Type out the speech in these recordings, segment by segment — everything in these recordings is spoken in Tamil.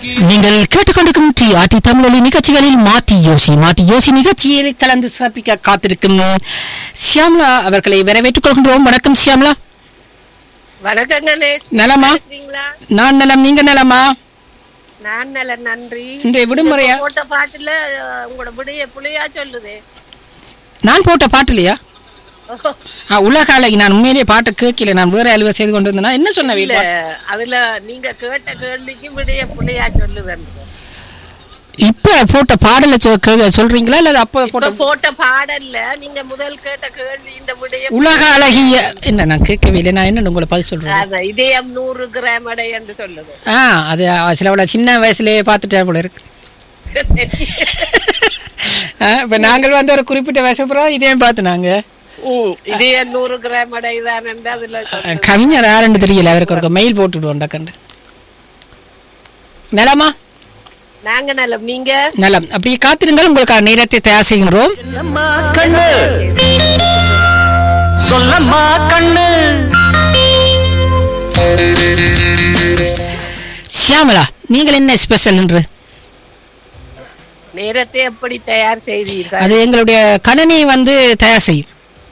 நீங்கள் கேட்டுக்கொண்டிருக்கும் டி ஆர்டி தமிழொலி நிகழ்ச்சிகளில் மாத்தி யோசி மாத்தி யோசி நிகழ்ச்சியில் கலந்து சிறப்பிக்க காத்திருக்கும் சியாம்லா அவர்களை வரவேற்றுக் கொள்கின்றோம் வணக்கம் சியாம்லா வணக்கம் கணேஷ் நலமா இருக்கீங்களா நான் நலம் நீங்க நலமா நான் நல்ல நன்றி இன்றைய விடுமுறையா இப்ப போட்ட பாட்டுல அஹ், உங்களோட விடைய புள்ளையா சொல்லுது நான் போட்ட பாட்டு இல்லையா ஆ, உலக அழகி நான் உண்மையிலேயே பாட்டு கேட்கல நான் வேற அலுவலை செய்து கொண்டு வந்தேனா என்ன சொன்ன இல்ல அதுல நீங்க கேட்ட கேள்விக்கு விடைய புள்ளையா சொல்லுதன் இப்ப போட்ட பாடல சொ- கே- சொல்றீங்களா இல்ல அப்ப இப்ப போட்ட போட்ட பாடல்ல நீங்க முதல் கேட்ட கேள்வி இந்த விடைய உலக அழகிய என்ன நான் கேட்கவே இல்லை நான் என்ன உங்களை பதில் சொல்றேன் அத இதயம் நூறு கிராம் அடை என்று சொல்லுது ஆ அது சிலவள சின்ன வயசுலயே பார்த்துட்டா போல இருக்கு ஆ, இப்ப நாங்கள் வந்து ஒரு குறிப்பிட்ட வயசு அப்புறம் இதையும் பார்த்து நாங்க ம், இதயம் நூறு கிராம் அடை தான் என்று அதுல ஆ, சொல்லுது. கவிஞர் யாருன்னு தெரியல அவருக்கு ஒரு மெயில் போட்டுடுவோம் டக்கண்டு நலமா நாங்க நலம் நீங்க நலம் அப்படியே காத்திருங்கள் உங்களுக்கான நேரத்தை தயார் செய்கின்றோம் சொல்லம்மா கண்ணு சொல்லம்மா கண்ணு சியாமலா நீங்கள் என்ன ஸ்பெஷல் என்று நேரத்தை எப்படி தயார் செய்தீர்கள் அது எங்களுடைய கணனி வந்து தயார் செய்யும்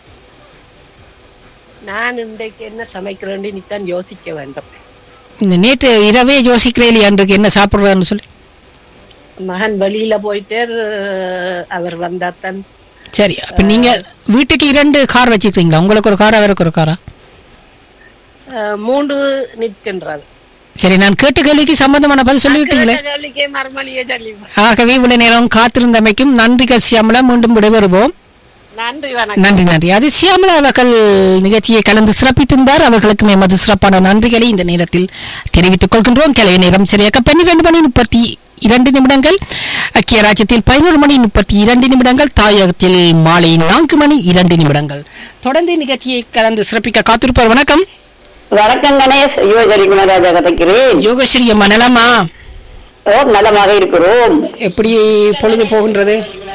நான் இன்றைக்கு என்ன சமைக்கிறேன்னு நீத்தான் யோசிக்க வேண்டும் இந்த நேற்று இரவே யோசிக்கிறேன் அன்றைக்கு என்ன சாப்பிடுறான்னு சொல்லி மகன் வெளியில போயிட்டு அஹ், அவர் வந்தாத்தான் சரி அப்ப நீங்க வீட்டுக்கு இரண்டு கார் வச்சுக்கிறீங்களா உங்களுக்கு ஒரு கார் அவருக்கு ஒரு காரா அஹ், மூன்று நிற்கின்றது சரி நான் கேட்ட கேள்விக்கு சம்பந்தமான பதில் சொல்லிவிட்டீங்களே கேட்ட கேள்விக்கே மறுமொழியை சொல்லி ஆகவே இவ்வளவு நேரம் காத்திருந்தமைக்கும் நன்றிகள் சியாமலா மீண்டும் விடைபெறுவோம் நன்றி வணக்கம் நன்றி நன்றி அது சியாமலா அவர்கள் நிகழ்ச்சியை கலந்து சிறப்பித்திருந்தார் அவர்களுக்கும் எமது சிறப்பான நன்றிகளை இந்த நேரத்தில் தெரிவித்துக் கொள்கின்றோம் கிளை நேரம் சரியாக பன்னிரண்டு மணி முப்பத்தி இரண்டு நிமிடங்கள் ஐக்கிய ராஜ்யத்தில் பதினோரு மணி முப்பத்தி இரண்டு நிமிடங்கள் தாயகத்தில் மாலை நான்கு மணி இரண்டு நிமிடங்கள் தொடர்ந்து நிகழ்ச்சியை கலந்து சிறப்பிக்க காத்திருப்பார் வணக்கம் வணக்கம் கணேஷ் யுவஜரி குணராஜா கதைக்கிறேன் யோகஸ்ரீ அம்மா நலமா ஓ நலமாக இருக்கிறோம் எப்படி பொழுது போகின்றது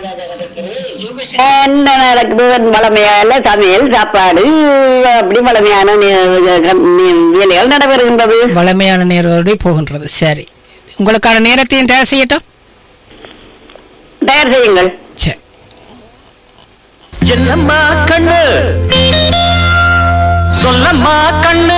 என்ன நடக்குது வளமையான சமையல் சாப்பாடு அப்படி வளமையான நி- நி- வேலைகள் நடைபெறுகின்றது வளமையான நேரோடு போகின்றது சரி உங்களுக்கான நேரத்தையும் தயார் செய்யட்டும் தயார் செய்யுங்கள் சரி என்னம்மா கண்ணு சொல்லம்மா கண்ணு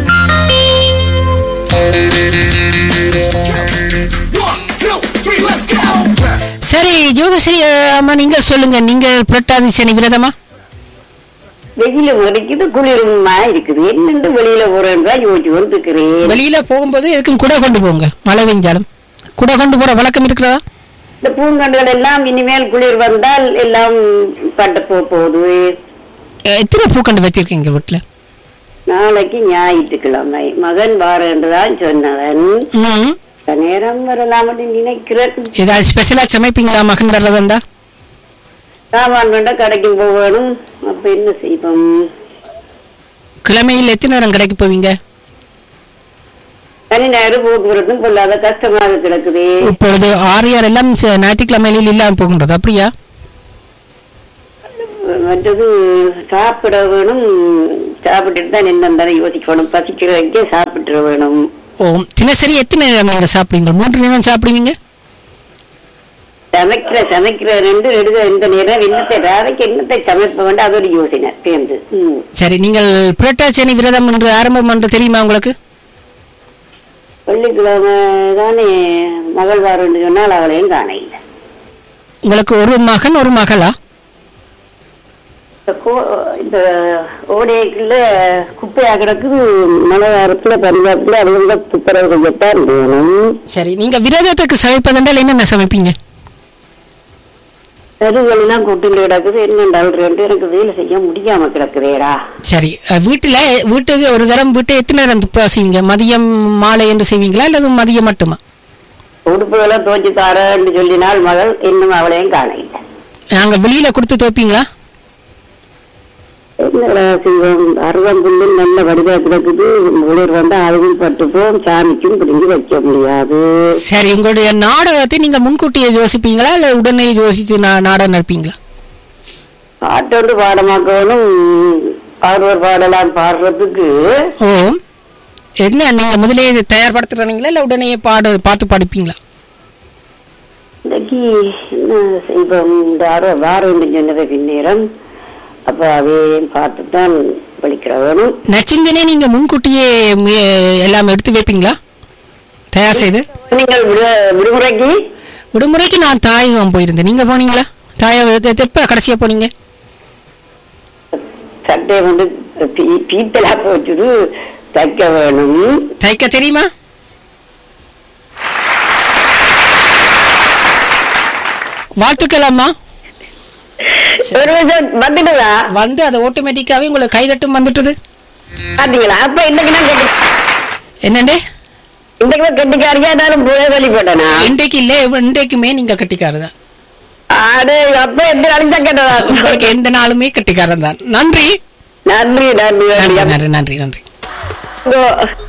சரி யோகஸ்ரீ அம்மா நீங்க சொல்லுங்க நீங்க புரட்டாதி சனி விரதமா வெயில வரைக்குது குளிருமா இருக்குது என்னண்டு வெளியில போறேன்றா யோசிச்சு கொண்டு இருக்கிறேன் வெளியில போகும்போது எதுக்கும் குடை கொண்டு போங்க மழை பெஞ்சாலும் குடை கொண்டு போற வழக்கம் இருக்கிறதா இந்த பூங்கண்டுகள் எல்லாம் இனிமேல் குளிர் வந்தால் எல்லாம் பட்டு போக போகுது எ- எத்தனை பூக்கண்டு வச்சிருக்கீங்க வீட்டுல நாளைக்கு ஞாயிற்றுக்கிழமை மகன் வாரேன்றுதான் சொன்னவன் ம். இந்த நேரம் வரலாம் நினைக்கிறேன் ஏதாவது ஸ்பெஷலா சமைப்பீங்களா மகன் வர்றதுண்டா சாமான் கொண்ட கடைக்கு போகணும் அப்ப என்ன செய்வோம் கிழமையில் எத்தனை நேரம் கடைக்கு போவீங்க தனி நேரம் போக்குவரத்தும் பொல்லாத கஷ்டமாக கிடக்குது இப்பொழுது ஆரியார் எல்லாம் ச- ஞாயிற்றுக்கிழமையில் இல்லாம போகின்றது அப்படியா மற்றது சாப்பிட வேணும் சாப்பிட்டுட்டு தான் என்ன யோசிக்கணும் பசிக்கிற வைக்க சாப்பிட்டு வேணும் ஓ தினசரி எத்தனை நேரம் நீங்க சாப்பிடுவீங்க மூன்று நேரம் சாப்பிடுவீங்க சமைக்கிற சமைக்கிற ரெண்டு ரெண்டு இந்த நேரம் என்னத்தை ராவைக்கு என்னத்தை சமைப்ப வேண்டாம் அது ஒரு யோசனை சேர்ந்து ம். சரி நீங்கள் புரட்டாசி சனி விரதம் என்று ஆரம்பம் என்று தெரியுமா உங்களுக்கு வெள்ளிக்கிழமை தானே மகள் வாரம்னு சொன்னால் அவளையும் காண இல்லை உங்களுக்கு ஒரு மகன் ஒரு மகளா இந்த கோ- இந்த ஓடைக்குள்ள குப்பையா கிடக்குது மழை நேரத்துல பஞ்சாப்ல அவங்க துப்புரவு கொஞ்சத்தான் வேணும் சரி நீங்க விரதத்துக்கு சமைப்பதென்றால் என்னென்ன சமைப்பீங்க தெருவெல்லாம் கூட்டிட்டு கிடக்குது என்னண்டால் ரெண்டு எனக்கு வேலை செய்ய முடியாம கிடக்குதேடா சரி அஹ், வீட்டுல வீட்டுக்கு ஒரு தரம் வீட்டை எத்தனை நேரம் துப்புரவு செய்வீங்க மதியம் மாலை என்று செய்வீங்களா அல்லது மதியம் மட்டுமா உடுப்புகளை துவச்சு தாரன்னு சொல்லினால் மகள் இன்னும் அவளையும் காண இல்லை நாங்க வெளியில கொடுத்து துவைப்பீங்களா என்னடா செய்வோம் அருகம்புல்லு நல்ல வடிவா கிடக்குது குளிர் வந்தா அதுவும் பட்டுப்போம் சாமிக்கும் பிடிங்கி வைக்க முடியாது சரி உங்களுடைய நாடகத்தை நீங்க முன்கூட்டியே யோசிப்பீங்களா இல்ல உடனே யோசிச்சு நா- நாடகம் நடப்பீங்களா பாட்டு வந்து பாடமாக்கணும் அவர் ஒரு பாடலாம் பாடுறதுக்கு ஓ என்ன நீங்க முதலே இது தயார்படுத்துறீங்களா இல்ல உடனே பாடு பார்த்து படிப்பீங்களா இன்னைக்கு என்ன செய்வோம் இந்த ஆரோ வாரம் சொன்னதை பின்னேரம் அப்ப அதையும் பார்த்து தான் படிக்கிற வேணும் நச்சிந்தனே நீங்க முன்கூட்டியே மு- எல்லாம் எடுத்து வைப்பீங்களா தயார் செய்து நீங்கள் விடு- விடுமுறைக்கு விடுமுறைக்கு நான் தாயகம் போயிருந்தேன் நீங்க போனீங்களா தாய எப்ப கடைசியா போனீங்க சட்டையை வந்து பீ- பீத்தலா போச்சுது தைக்க வேணும் தைக்க தெரியுமா வாழ்த்துக்கள் அம்மா ஒரு வருஷம் வந்துடுதா வந்து அது ஆட்டோமேட்டிக்காவே உங்களுக்கு கைதட்டும் வந்துட்டுது பாத்தீங்களா அப்ப இன்னைக்கு நான் கெட்டி என்னண்டே இன்னைக்கு நான் கெட்டிக்காரியா இருந்தாலும் போய் வெளிப்பட்டனா இன்றைக்கு இல்ல இன்றைக்குமே நீங்க கட்டிக்காரதான் அடே அப்ப எந்த நாளைக்கு தான் கேட்டதா உங்களுக்கு எந்த நாளுமே கட்டிக்காரன் தான் நன்றி நன்றி நன்றி நன்றி நன்றி நன்றி நன்றி நன்றி இதோ